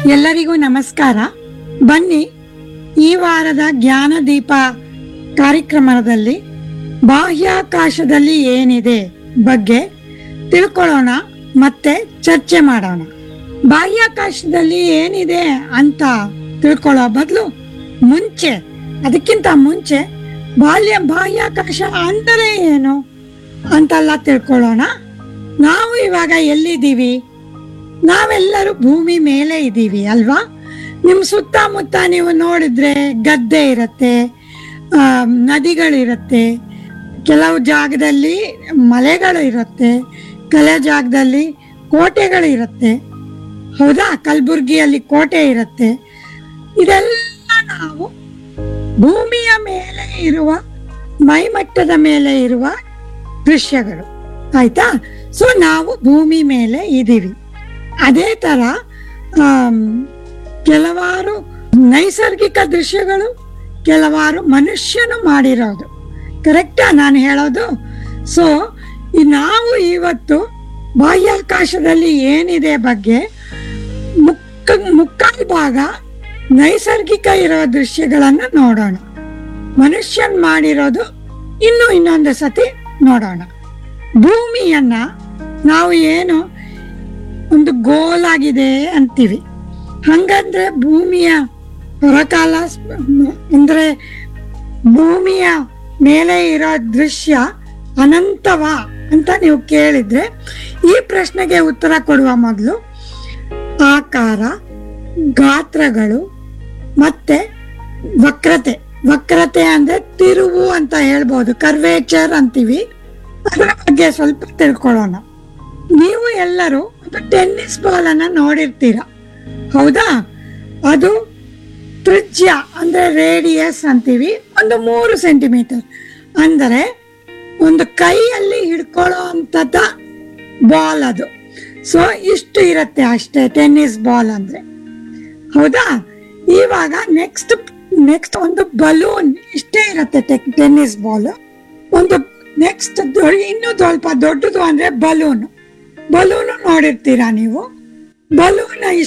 ಎಲ್ಲರಿಗೂ ನಮಸ್ಕಾರ ಬನ್ನಿ ಈ ವಾರದ ಜ್ಞಾನ ದೀಪ ಕಾರ್ಯಕ್ರಮದಲ್ಲಿ ಬಾಹ್ಯಾಕಾಶದಲ್ಲಿ ಏನಿದೆ ಬಗ್ಗೆ ತಿಳ್ಕೊಳ್ಳೋಣ ಮತ್ತೆ ಚರ್ಚೆ ಮಾಡೋಣ ಬಾಹ್ಯಾಕಾಶದಲ್ಲಿ ಏನಿದೆ ಅಂತ ತಿಳ್ಕೊಳ್ಳೋ ಬದಲು ಮುಂಚೆ ಅದಕ್ಕಿಂತ ಮುಂಚೆ ಬಾಲ್ಯ ಬಾಹ್ಯಾಕಾಶ ಅಂದರೆ ಏನು ಅಂತೆಲ್ಲ ತಿಳ್ಕೊಳ್ಳೋಣ ನಾವು ಇವಾಗ ಎಲ್ಲಿದ್ದೀವಿ ನಾವೆಲ್ಲರೂ ಭೂಮಿ ಮೇಲೆ ಇದ್ದೀವಿ ಅಲ್ವಾ ನಿಮ್ಮ ಸುತ್ತಮುತ್ತ ನೀವು ನೋಡಿದ್ರೆ ಗದ್ದೆ ಇರುತ್ತೆ ಆ, ನದಿಗಳಿರುತ್ತೆ ಕೆಲವು ಜಾಗದಲ್ಲಿ ಮಲೆಗಳು ಇರುತ್ತೆ ಕೆಲವು ಜಾಗದಲ್ಲಿ ಕೋಟೆಗಳು ಇರುತ್ತೆ ಹೌದಾ ಕಲಬುರ್ಗಿಯಲ್ಲಿ ಕೋಟೆ ಇರುತ್ತೆ ಇದೆಲ್ಲ ನಾವು ಭೂಮಿಯ ಮೇಲೆ ಇರುವ ಮೈಮಟ್ಟದ ಮೇಲೆ ಇರುವ ದೃಶ್ಯಗಳು ಆಯ್ತಾ ಸೊ ನಾವು ಭೂಮಿ ಮೇಲೆ ಇದ್ದೀವಿ ಅದೇ ತರ ಆಮ್, ಕೆಲವಾರು ನೈಸರ್ಗಿಕ ದೃಶ್ಯಗಳು ಕೆಲವಾರು ಮನುಷ್ಯನು ಮಾಡಿರೋದು ಕರೆಕ್ಟಾ ನಾನು ಹೇಳೋದು ಸೊ ನಾವು ಇವತ್ತು ಬಾಹ್ಯಾಕಾಶದಲ್ಲಿ ಏನಿದೆ ಬಗ್ಗೆ ಮುಕ್ಕ ಮುಕ್ಕಾಲು ಭಾಗ ನೈಸರ್ಗಿಕ ಇರೋ ದೃಶ್ಯಗಳನ್ನು ನೋಡೋಣ ಮನುಷ್ಯನ್ ಮಾಡಿರೋದು ಇನ್ನು ಇನ್ನೊಂದು ಸತಿ ನೋಡೋಣ ಭೂಮಿಯನ್ನ ನಾವು ಏನು ಒಂದು ಗೋಲಾಗಿದೆ ಅಂತೀವಿ ಹಂಗಂದ್ರೆ ಭೂಮಿಯ ಹೊರಕಾಲ ಸ್- ಅಂದ್ರೆ ಭೂಮಿಯ ಮೇಲೆ ಇರೋ ದೃಶ್ಯ ಅನಂತವಾ ಅಂತ ನೀವು ಕೇಳಿದ್ರೆ ಈ ಪ್ರಶ್ನೆಗೆ ಉತ್ತರ ಕೊಡುವ ಮೊದಲು ಆಕಾರ ಗಾತ್ರಗಳು ಮತ್ತೆ ವಕ್ರತೆ ವಕ್ರತೆ ಅಂದ್ರೆ ತಿರುವು ಅಂತ ಹೇಳ್ಬೋದು ಕರ್ವೇಚರ್ ಅಂತೀವಿ ಅದರ ಬಗ್ಗೆ ಸ್ವಲ್ಪ ತಿಳ್ಕೊಳ್ಳೋಣ ನೀವು ಎಲ್ಲರೂ ಒಂದು ಟೆನ್ನಿಸ್ ಬಾಲ್ ಅನ್ನ ನೋಡಿರ್ತೀರ ಹೌದಾ ಅದು ತ್ರಿಜ್ಯ ಅಂದ್ರೆ ರೇಡಿಯಸ್ ಅಂತೀವಿ ಒಂದು ಮೂರು ಸೆಂಟಿಮೀಟರ್ ಅಂದರೆ ಒಂದು ಕೈಯಲ್ಲಿ ಹಿಡ್ಕೊಳ್ಳೋ ಅಂಥದ್ದ ಬಾಲ್ ಅದು ಸೊ ಇಷ್ಟು ಇರುತ್ತೆ ಅಷ್ಟೇ ಟೆನ್ನಿಸ್ ಬಾಲ್ ಅಂದ್ರೆ ಹೌದಾ ಇವಾಗ ನೆಕ್ಸ್ಟ್ ನೆಕ್ಸ್ಟ್ ಒಂದು ಬಲೂನ್ ಇಷ್ಟೇ ಇರುತ್ತೆ ಟೆನ್ನಿಸ್ ಬಾಲ್ ಒಂದು ನೆಕ್ಸ್ಟ್ ಇನ್ನು ಸ್ವಲ್ಪ ದೊಡ್ಡದು ಅಂದ್ರೆ ಬಲೂನ್ ಬಲೂನ್ ನೋಡಿರ್ತೀರಾ ನೀವು ಬಲೂನ್